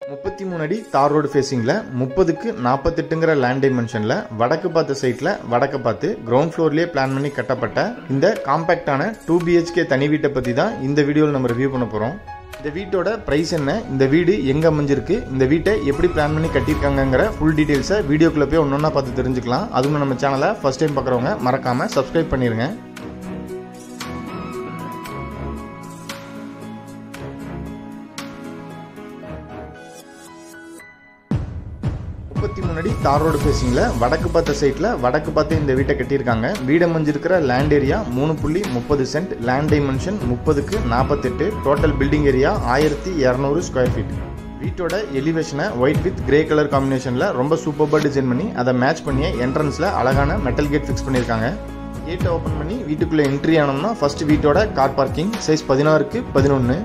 முப்பத்தி மூணு அடி தார் ரோடு ஃபேஸிங்கில் முப்பதுக்கு நாற்பத்தெட்டுங்கிற லேண்ட் டைமென்ஷனில் வடக்கு பார்த்த சைட்டில் வடக்கு பார்த்து கிரவுண்ட் ஃப்ளோர்லேயே பிளான் பண்ணி கட்டப்பட்ட இந்த காம்பேக்டான டூ பிஹெச்கே தனி வீட்டை பற்றி தான் இந்த வீடியோவில் நம்ம ரிவ்யூ பண்ண போகிறோம் இந்த வீட்டோட ப்ரைஸ் என்ன இந்த வீடு எங்கே அமைஞ்சிருக்கு இந்த வீட்டை எப்படி பிளான் பண்ணி கட்டியிருக்காங்கங்கிற ஃபுல் டீட்டெயில்ஸை வீடியோக்குள்ளே போய் ஒன்று ஒன்றா பார்த்து தெரிஞ்சுக்கலாம் அதுவும் நம்ம சேனலை ஃபஸ்ட் டைம் பார்க்குறவங்க மறக்காமல் சப்ஸ்கிரைப் பண்ணிடுங்க முப்பத்தி மூணு அடி தார் ரோடு ஃபேஸிங்கில் வடக்கு பார்த்த சைட்டில் வடக்கு பார்த்து இந்த வீட்டை கட்டியிருக்காங்க வீடு அமைஞ்சிருக்கிற லேண்ட் ஏரியா மூணு புள்ளி முப்பது சென்ட் லேண்ட் டைமென்ஷன் முப்பதுக்கு நாற்பத்தெட்டு டோட்டல் பில்டிங் ஏரியா ஆயிரத்தி இரநூறு ஸ்கொயர் ஃபீட் வீட்டோட எலிவேஷனை ஒயிட் வித் கிரே கலர் காம்பினேஷனில் ரொம்ப சூப்பராக டிசைன் பண்ணி அதை மேட்ச் பண்ணிய என்ட்ரன்ஸில் அழகான மெட்டல் கேட் ஃபிக்ஸ் பண்ணியிருக்காங்க கேட்டை ஓப்பன் பண்ணி வீட்டுக்குள்ளே என்ட்ரி ஆனோம்னா ஃபர்ஸ்ட் வீட்டோட கார் பார்க்கிங் சைஸ் பதினாறுக்கு பதினொன்று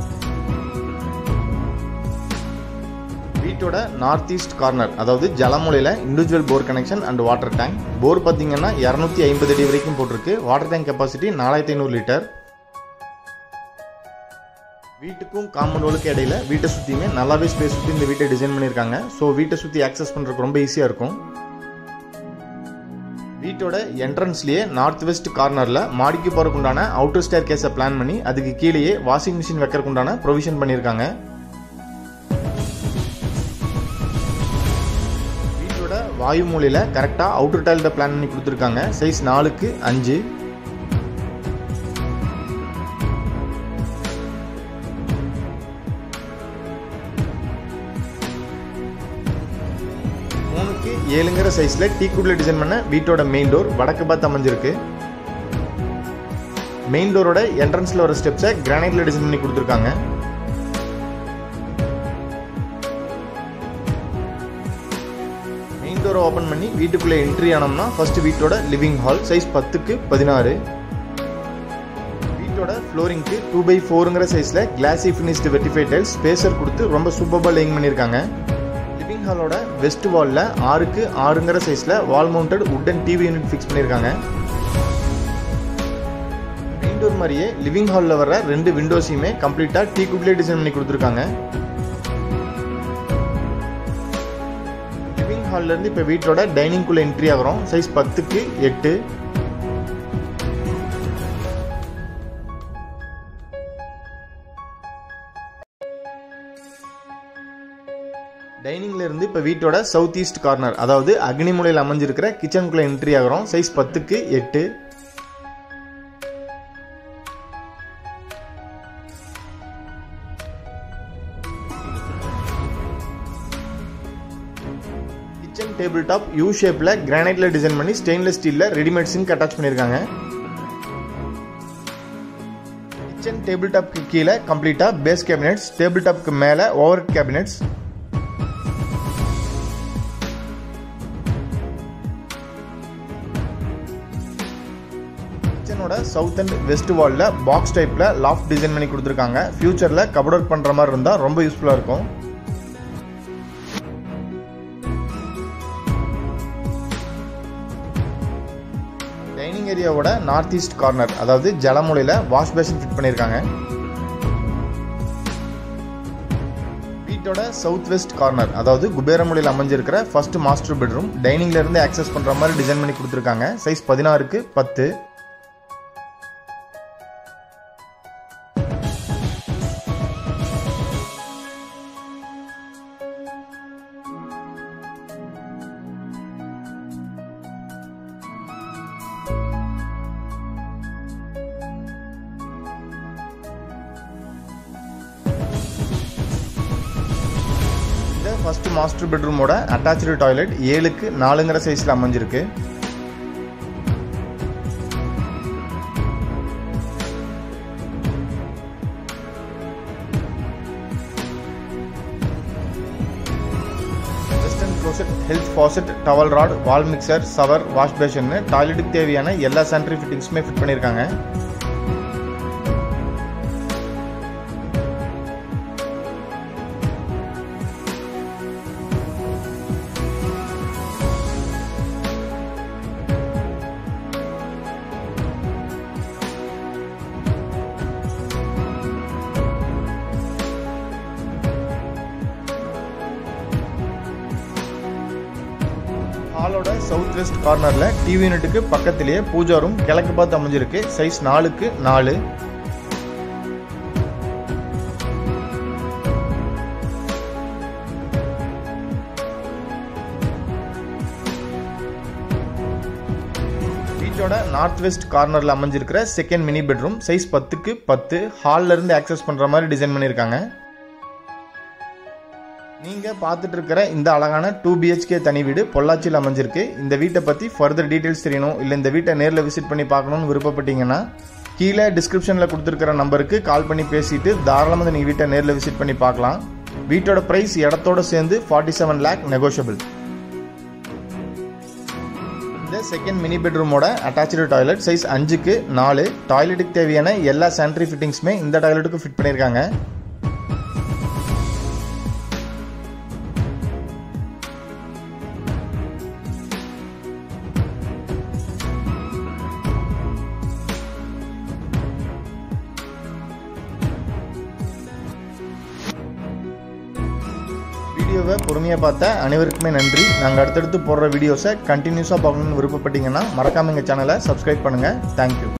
வீட்டோட நார்த் ஈஸ்ட் கார்னர் அதாவது ஜலமூலையில் individual bore connection and water tank bore பார்த்தீங்கன்னா இரநூத்தி ஐம்பது அடி வரைக்கும் போட்டிருக்கு வாட்டர் டேங்க் கெப்பாசிட்டி நாலாயிரத்தி ஐநூறு லிட்டர் வீட்டுக்கும் காம்பவுண்ட் வாலுக்கு இடையில வீட்டை சுற்றியுமே நல்லாவே ஸ்பேஸ் சுற்றி இந்த வீட்டை டிசைன் பண்ணியிருக்காங்க ஸோ வீட்டை சுற்றி ஆக்சஸ் பண்ணுறதுக்கு ரொம்ப ஈஸியாக இருக்கும் வீட்டோட என்ட்ரன்ஸ்லேயே நார்த் வெஸ்ட் கார்னரில் மாடிக்கு போகிறதுக்கு உண்டான அவுட்டர் ஸ்டேர் கேஸை பிளான் பண்ணி அதுக்கு கீழேயே வாஷிங் மிஷின் வைக்கிறதுக்கு உண்டான ப்ரொவிஷன் பண்ணியிருக்காங்க வீட்டோட வாயு மூலையில் கரெக்டாக அவுட்டர் டைல்ட பிளான் பண்ணி கொடுத்துருக்காங்க சைஸ் நாலுக்கு அஞ்சு மூணுக்கு ஏழுங்கிற சைஸில் டீ குட்ல டிசைன் பண்ண வீட்டோட மெயின் டோர் வடக்கு பார்த்து அமைஞ்சிருக்கு மெயின் டோரோட என்ட்ரன்ஸில் வர ஸ்டெப்ஸை கிரானைட்ல டிசைன் பண்ணி கொடுத்துருக்காங்க மெயின் டோரை ஓப்பன் பண்ணி வீட்டுக்குள்ளே என்ட்ரி ஆனோம்னா ஃபர்ஸ்ட் வீட்டோட லிவிங் ஹால் சைஸ் பத்துக்கு பதினாறு வீட்டோட ஃப்ளோரிங்க்கு டூ பை ஃபோருங்கிற சைஸில் classy finished vitrified tiles spacer கொடுத்து ரொம்ப சூப்பராக லேயிங் பண்ணியிருக்காங்க லிவிங் ஹாலோட வெஸ்ட் வாலில் ஆறுக்கு ஆறுங்கிற சைஸில் wall mounted wooden TV unit fix பண்ணியிருக்காங்க மெயின் டோர் மாதிரியே லிவிங் ஹாலில் வர ரெண்டு விண்டோஸையுமே கம்ப்ளீட்டாக டீ குட்லேயே டிசைன் பண்ணி கொடுத்துருக்காங்க லிவிங் ஹால்லேருந்து இப்போ வீட்டோட டைனிங்குள்ளே என்ட்ரி ஆகிறோம் சைஸ் பத்துக்கு எட்டு டைனிங்ல இருந்து இப்போ வீட்டோட சவுத் ஈஸ்ட் கார்னர் அதாவது அக்னிமூலையில் அமைஞ்சிருக்கிற கிச்சனுக்குள்ள என்ட்ரி ஆகிறோம் சைஸ் பத்துக்கு எட்டு கிச்சன் டேபிள் டாப் யூ ஷேப்ல கிரானைட்ல டிசைன் பண்ணி ஸ்டெயின்லெஸ் ஸ்டீல்ல ரெடிமேட் சிங்க் அட்டாச் பண்ணியிருக்காங்க கிச்சன் டேபிள் டாப்க்கு கீழே கம்ப்ளீட்டா பேஸ் கேபினெட்ஸ் டேபிள் டாப்க்கு மேலே ஓவர் கேபினெட்ஸ் கிச்சனோட சவுத் அண்ட் வெஸ்ட் வாலில் பாக்ஸ் டைப்பில் லாஃப்ட் டிசைன் பண்ணி கொடுத்துருக்காங்க ஃபியூச்சரில் கபட் ஒர்க் பண்ணுற மாதிரி இருந்தால் ரொம்ப யூஸ்ஃபுல்லாக இருக்கும் டைனிங் ஏரியாவோட நார்த் ஈஸ்ட் கார்னர் அதாவது ஜலமூலையில் வாஷ் பேஷன் ஃபிட் பண்ணியிருக்காங்க வீட்டோட சவுத் வெஸ்ட் கார்னர் அதாவது குபேரமொழியில் அமைஞ்சிருக்கிற ஃபர்ஸ்ட் மாஸ்டர் பெட்ரூம் டைனிங்ல இருந்து ஆக்சஸ் பண்ற மாதிரி டிசைன் பண்ணி கொடுத்துருக்காங்க சைஸ் பதினாறுக்கு பத்து இந்த ஃபர்ஸ்ட் மாஸ்டர் பெட்ரூமோட அட்டாச்சு டாய்லெட் ஏழுக்கு நாலுங்கிற சைஸில் அமைஞ்சிருக்கு western closet health faucet towel rod wall mixer shower wash basin டாய்லெட்டுக்கு தேவையான எல்லா சானிட்டரி ஃபிட்டிங்ஸுமே ஃபிட் பண்ணியிருக்காங்க ஹாலோட சவுத் வெஸ்ட் கார்னரில் டிவி யூனிட்டுக்கு பக்கத்திலேயே பூஜா ரூம் கிழக்கு பார்த்து அமைஞ்சிருக்கு சைஸ் நாலுக்கு நாலு வீட்டோட நார்த் வெஸ்ட் கார்னரில் அமைஞ்சிருக்கிற செகண்ட் மினி பெட்ரூம் சைஸ் பத்துக்கு பத்து ஹாலில் இருந்து ஆக்சஸ் பண்ணுற மாதிரி டிசைன் பண்ணியிருக்காங்க நீங்கள் பார்த்துட்டு இருக்கிற இந்த அழகான டூ பிஹெச்கே தனி வீடு பொள்ளாச்சியில் அமைஞ்சிருக்கு இந்த வீட்டை பற்றி ஃபர்தர் டீட்டெயில்ஸ் தெரியணும் இல்லை இந்த வீட்டை நேரில் விசிட் பண்ணி பார்க்கணும்னு விருப்பப்பட்டீங்கன்னா கீழே டிஸ்கிரிப்ஷனில் கொடுத்துருக்கிற நம்பருக்கு கால் பண்ணி பேசிட்டு தாராளமாக நீங்கள் வீட்டை நேரில் விசிட் பண்ணி பார்க்கலாம் வீட்டோட ப்ரைஸ் இடத்தோட சேர்ந்து ஃபார்ட்டி செவன் லேக் நெகோஷியபிள் இந்த செகண்ட் மினி பெட்ரூமோட அட்டாச்சு டாய்லெட் சைஸ் அஞ்சுக்கு நாலு டாய்லெட்டுக்கு தேவையான எல்லா சானிட்டரி ஃபிட்டிங்ஸுமே இந்த டாய்லெட்டுக்கு ஃபிட் பண்ணியிருக்காங்க வீடியோவை பொறுமையாக பார்த்த அனைவருக்குமே நன்றி நாங்கள் அடுத்தடுத்து போடுற வீடியோஸை கண்டினியூஸாக பார்க்கணுன்னு விருப்பப்பட்டீங்கன்னா மறக்காம எங்கள் சேனலை சப்ஸ்கிரைப் பண்ணுங்கள் தேங்க்யூ